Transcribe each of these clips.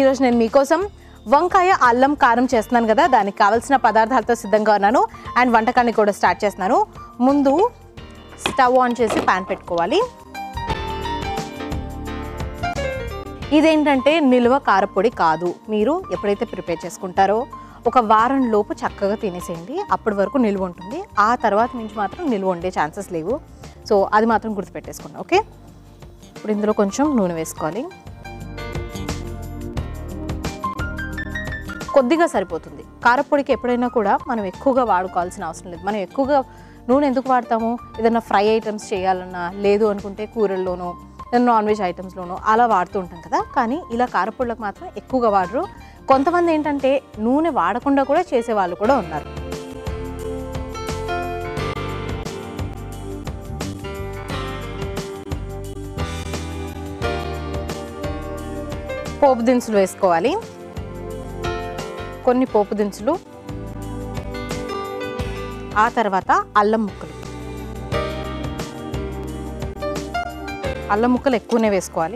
ఈరోజు నేను మీకోసం వంకాయ అల్లం కారం చేస్తున్నాను కదా దానికి కావాల్సిన పదార్థాలతో సిద్ధంగా ఉన్నాను అండ్ వంటకాన్ని కూడా స్టార్ట్ చేస్తున్నాను ముందు స్టవ్ ఆన్ చేసి ప్యాన్ పెట్టుకోవాలి ఇదేంటంటే నిల్వ కారపొడి కాదు మీరు ఎప్పుడైతే ప్రిపేర్ చేసుకుంటారో ఒక వారం లోపు చక్కగా తినేసేయండి అప్పటి వరకు నిల్వ ఉంటుంది ఆ తర్వాత నుంచి మాత్రం నిల్వ ఉండే ఛాన్సెస్ లేవు సో అది మాత్రం గుర్తుపెట్టేసుకోండి ఓకే ఇప్పుడు ఇందులో కొంచెం నూనె వేసుకోవాలి కొద్దిగా సరిపోతుంది కారపొడికి ఎప్పుడైనా కూడా మనం ఎక్కువగా వాడుకోవాల్సిన అవసరం లేదు మనం ఎక్కువగా నూనె ఎందుకు వాడతాము ఏదైనా ఫ్రై ఐటమ్స్ చేయాలన్నా లేదు అనుకుంటే కూరల్లోనూ ఏదైనా నాన్ వెజ్ ఐటమ్స్లోనూ అలా వాడుతూ ఉంటాం కదా కానీ ఇలా కారపొడులకు మాత్రం ఎక్కువగా వాడరు కొంతమంది ఏంటంటే నూనె వాడకుండా కూడా చేసే వాళ్ళు కూడా ఉన్నారు పోపు దినుసులు వేసుకోవాలి కొన్ని పోపు దినుసులు ఆ తర్వాత అల్లం ముక్కలు అల్లం ముక్కలు ఎక్కువనే వేసుకోవాలి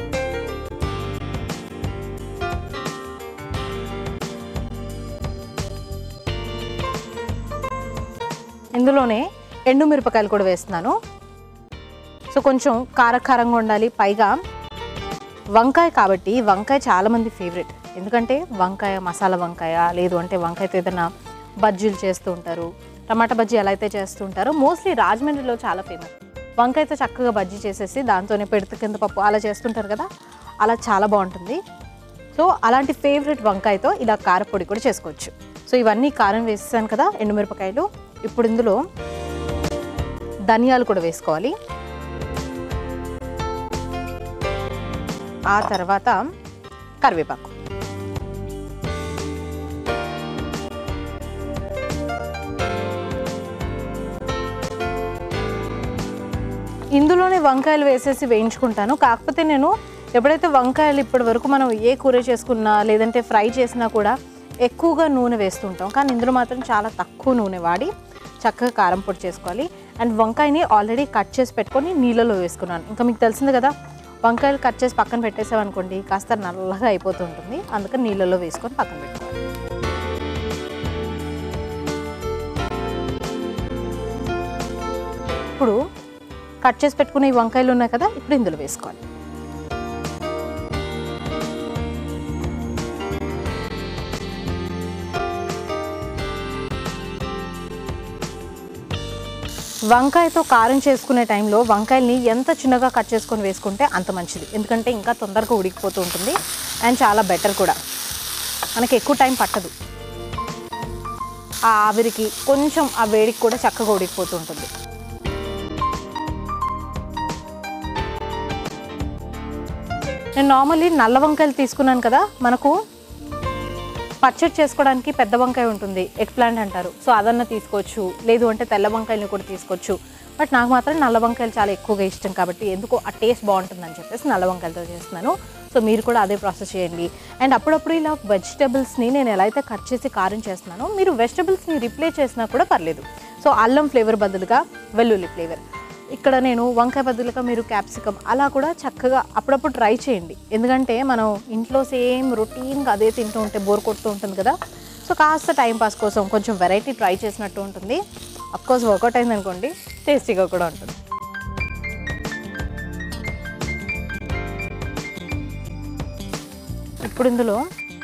ఇందులోనే ఎండు మిరపకాయలు కూడా వేస్తున్నాను సో కొంచెం కారకారంగా ఉండాలి పైగా వంకాయ కాబట్టి వంకాయ చాలామంది ఫేవరెట్ ఎందుకంటే వంకాయ మసాలా వంకాయ లేదు అంటే వంకాయతో ఏదైనా బజ్జీలు చేస్తూ ఉంటారు టమాటా బజ్జీ ఎలా అయితే చేస్తూ ఉంటారో మోస్ట్లీ రాజమండ్రిలో చాలా ఫేమస్ వంకాయతో చక్కగా బజ్జీ చేసేసి దాంతోనే పెడత కింద పప్పు అలా చేస్తుంటారు కదా అలా చాలా బాగుంటుంది సో అలాంటి ఫేవరెట్ వంకాయతో ఇలా కారపొడి కూడా చేసుకోవచ్చు సో ఇవన్నీ కారం వేసేసాను కదా ఎండుమిరపకాయలు ఇప్పుడు ఇందులో ధనియాలు కూడా వేసుకోవాలి ఆ తర్వాత కరివేపాకు ఇందులోనే వంకాయలు వేసేసి వేయించుకుంటాను కాకపోతే నేను ఎప్పుడైతే వంకాయలు ఇప్పటి వరకు మనం ఏ కూర చేసుకున్నా లేదంటే ఫ్రై చేసినా కూడా ఎక్కువగా నూనె వేస్తుంటాం కానీ ఇందులో మాత్రం చాలా తక్కువ నూనె వాడి చక్కగా కారం పొడి చేసుకోవాలి అండ్ వంకాయని ఆల్రెడీ కట్ చేసి పెట్టుకొని నీళ్ళలో వేసుకున్నాను ఇంకా మీకు తెలిసింది కదా వంకాయలు కట్ చేసి పక్కన పెట్టేసామనుకోండి కాస్త నల్లగా అయిపోతుంటుంది అందుకని నీళ్ళలో వేసుకొని పక్కన పెట్టుకోవాలి ఇప్పుడు కట్ చేసి పెట్టుకునే ఈ వంకాయలు ఉన్నాయి కదా ఇప్పుడు ఇందులో వేసుకోవాలి వంకాయతో కారం చేసుకునే టైంలో వంకాయల్ని ఎంత చిన్నగా కట్ చేసుకొని వేసుకుంటే అంత మంచిది ఎందుకంటే ఇంకా తొందరగా ఉడికిపోతూ ఉంటుంది అండ్ చాలా బెటర్ కూడా మనకి ఎక్కువ టైం పట్టదు ఆ ఆవిరికి కొంచెం ఆ వేడికి కూడా చక్కగా ఉడికిపోతూ ఉంటుంది నేను నార్మల్లీ నల్ల వంకాయలు తీసుకున్నాను కదా మనకు పచ్చడి చేసుకోవడానికి పెద్ద వంకాయ ఉంటుంది ఎగ్ ప్లాంట్ అంటారు సో అదన్నా తీసుకోవచ్చు లేదు అంటే తెల్ల వంకాయలు కూడా తీసుకోవచ్చు బట్ నాకు మాత్రం నల్ల వంకాయలు చాలా ఎక్కువగా ఇష్టం కాబట్టి ఎందుకో ఆ టేస్ట్ బాగుంటుందని చెప్పేసి నల్ల వంకాయలతో చేస్తున్నాను సో మీరు కూడా అదే ప్రాసెస్ చేయండి అండ్ అప్పుడప్పుడు ఇలా వెజిటబుల్స్ని నేను ఎలా అయితే కట్ చేసి కారం చేస్తున్నానో మీరు వెజిటబుల్స్ని రిప్లేస్ చేసినా కూడా పర్లేదు సో అల్లం ఫ్లేవర్ బదులుగా వెల్లుల్లి ఫ్లేవర్ ఇక్కడ నేను వంకాయ బదులుగా మీరు క్యాప్సికమ్ అలా కూడా చక్కగా అప్పుడప్పుడు ట్రై చేయండి ఎందుకంటే మనం ఇంట్లో సేమ్ రొటీన్గా అదే తింటూ ఉంటే బోర్ కొడుతూ ఉంటుంది కదా సో కాస్త టైం పాస్ కోసం కొంచెం వెరైటీ ట్రై చేసినట్టు ఉంటుంది అఫ్కోర్స్ వర్కౌట్ అయింది అనుకోండి టేస్టీగా కూడా ఉంటుంది ఇప్పుడు ఇందులో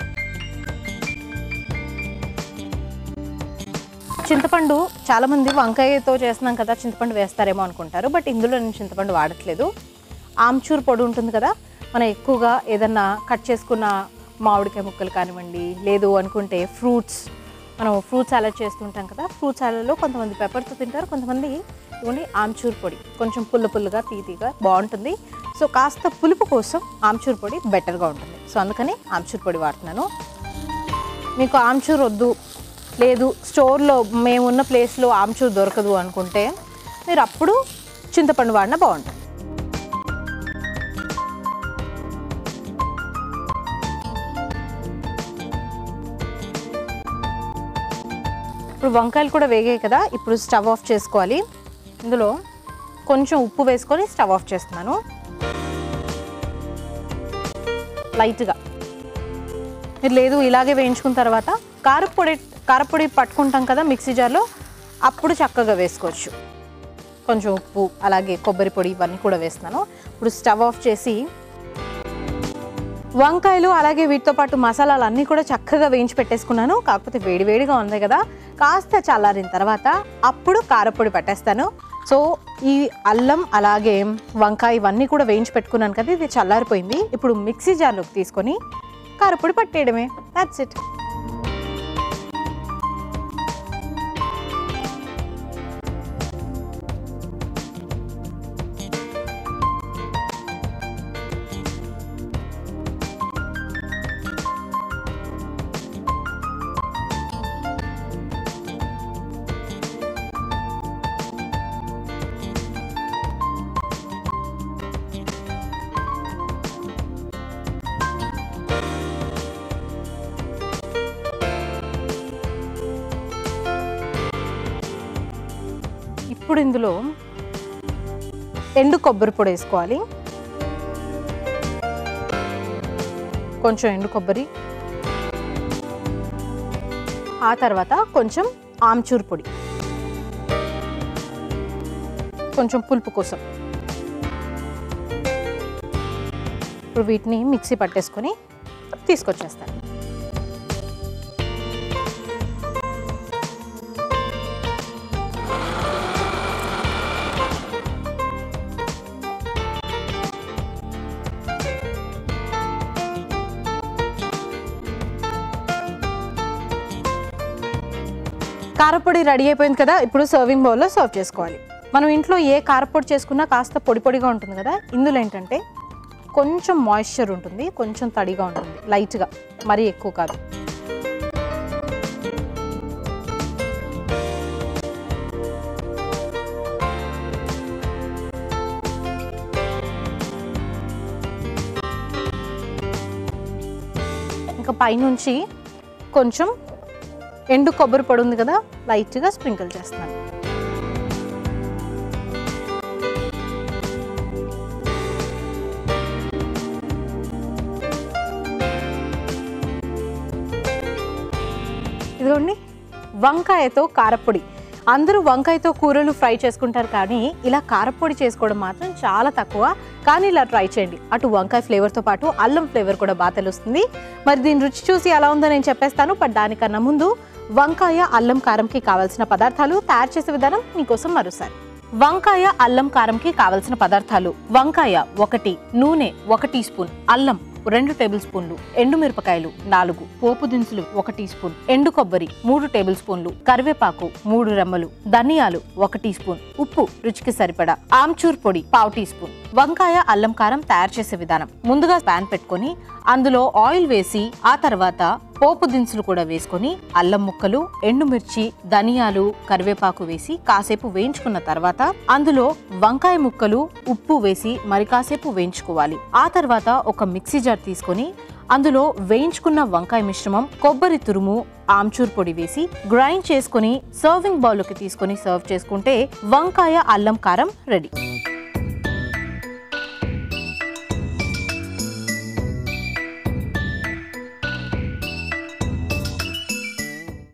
చింతపండు చాలామంది వంకాయతో చేస్తున్నాం కదా చింతపండు వేస్తారేమో అనుకుంటారు బట్ ఇందులో నేను చింతపండు వాడట్లేదు ఆమ్చూర్ పొడి ఉంటుంది కదా మనం ఎక్కువగా ఏదన్నా కట్ చేసుకున్న మామిడికాయ ముక్కలు కానివ్వండి లేదు అనుకుంటే ఫ్రూట్స్ మనం ఫ్రూట్ సాలెడ్ చేస్తుంటాం కదా ఫ్రూట్ సాలెడ్లో కొంతమంది పెప్పర్తో తింటారు కొంతమంది ఇవ్వండి ఆమ్చూర్ పొడి కొంచెం పుల్ల పుల్లగా తీతీగా బాగుంటుంది సో కాస్త పులుపు కోసం ఆమ్చూర్ పొడి బెటర్గా ఉంటుంది సో అందుకని ఆమ్చూర్ పొడి వాడుతున్నాను మీకు ఆమ్చూర్ వద్దు లేదు స్టోర్లో మేమున్న ప్లేస్లో ఆమ్చూర్ దొరకదు అనుకుంటే మీరు అప్పుడు చింతపండు వాడినా బాగుంటుంది ఇప్పుడు వంకాయలు కూడా వేగాయి కదా ఇప్పుడు స్టవ్ ఆఫ్ చేసుకోవాలి ఇందులో కొంచెం ఉప్పు వేసుకొని స్టవ్ ఆఫ్ చేస్తున్నాను లైట్గా మీరు లేదు ఇలాగే వేయించుకున్న తర్వాత కారపొడి కారపొడి పట్టుకుంటాం కదా మిక్సీ జార్లో అప్పుడు చక్కగా వేసుకోవచ్చు కొంచెం ఉప్పు అలాగే కొబ్బరి పొడి ఇవన్నీ కూడా వేస్తున్నాను ఇప్పుడు స్టవ్ ఆఫ్ చేసి వంకాయలు అలాగే వీటితో పాటు మసాలాలు అన్నీ కూడా చక్కగా వేయించి పెట్టేసుకున్నాను కాకపోతే వేడివేడిగా ఉంది కదా కాస్త చల్లారిన తర్వాత అప్పుడు కారపొడి పట్టేస్తాను సో ఈ అల్లం అలాగే వంకాయ ఇవన్నీ కూడా వేయించి పెట్టుకున్నాను కదా ఇది చల్లారిపోయింది ఇప్పుడు మిక్సీ జార్లోకి తీసుకొని కారపొడి పట్టేయడమే దాట్స్ ఇట్ ఇప్పుడు ఇందులో ఎండు కొబ్బరి పొడి వేసుకోవాలి కొంచెం ఎండు కొబ్బరి ఆ తర్వాత కొంచెం ఆమ్చూర్ పొడి కొంచెం పులుపు కోసం ఇప్పుడు వీటిని మిక్సీ పట్టేసుకొని తీసుకొచ్చేస్తాను కారపొడి రెడీ అయిపోయింది కదా ఇప్పుడు సర్వింగ్ బౌల్లో సర్వ్ చేసుకోవాలి మనం ఇంట్లో ఏ కారపొడి చేసుకున్నా కాస్త పొడి పొడిగా ఉంటుంది కదా ఇందులో ఏంటంటే కొంచెం మాయిశ్చర్ ఉంటుంది కొంచెం తడిగా ఉంటుంది లైట్గా మరీ ఎక్కువ కాదు ఇంకా పైనుంచి కొంచెం ఎండు కొబ్బరి పొడి ఉంది కదా లైట్గా స్ప్రింకిల్ చేస్తున్నాను ఇదిగోండి వంకాయతో కారపొడి అందరూ వంకాయతో కూరలు ఫ్రై చేసుకుంటారు కానీ ఇలా కారపొడి చేసుకోవడం మాత్రం చాలా తక్కువ కానీ ఇలా ట్రై చేయండి అటు వంకాయ ఫ్లేవర్తో పాటు అల్లం ఫ్లేవర్ కూడా బాగా తెలుస్తుంది మరి దీని రుచి చూసి ఎలా ఉందో నేను చెప్పేస్తాను బట్ దానికన్నా ముందు వంకాయ అల్లం కారంకి కావాల్సిన పదార్థాలు తయారు చేసే విధానం మీకోసం మరోసారి వంకాయ అల్లం కారంకి కావలసిన పదార్థాలు వంకాయ ఒకటి నూనె ఒక టీ స్పూన్ అల్లం రెండు టేబుల్ స్పూన్లు ఎండు మిరపకాయలు నాలుగు పోపు దినుసులు ఒక టీ స్పూన్ ఎండు కొబ్బరి మూడు టేబుల్ స్పూన్లు కరివేపాకు మూడు రెమ్మలు ధనియాలు ఒక టీ స్పూన్ ఉప్పు రుచికి సరిపడా ఆమ్చూర్ పొడి పావు టీ స్పూన్ వంకాయ అల్లం కారం తయారు చేసే విధానం ముందుగా పాన్ పెట్టుకొని అందులో ఆయిల్ వేసి ఆ తర్వాత పోపు దినుసులు కూడా వేసుకొని అల్లం ముక్కలు ఎండుమిర్చి ధనియాలు కరివేపాకు వేసి కాసేపు వేయించుకున్న తర్వాత అందులో వంకాయ ముక్కలు ఉప్పు వేసి మరి కాసేపు వేయించుకోవాలి ఆ తర్వాత ఒక మిక్సీ జార్ తీసుకొని అందులో వేయించుకున్న వంకాయ మిశ్రమం కొబ్బరి తురుము ఆమ్చూర్ పొడి వేసి గ్రైండ్ చేసుకొని సర్వింగ్ బౌల్లోకి తీసుకొని సర్వ్ చేసుకుంటే వంకాయ అల్లం కారం రెడీ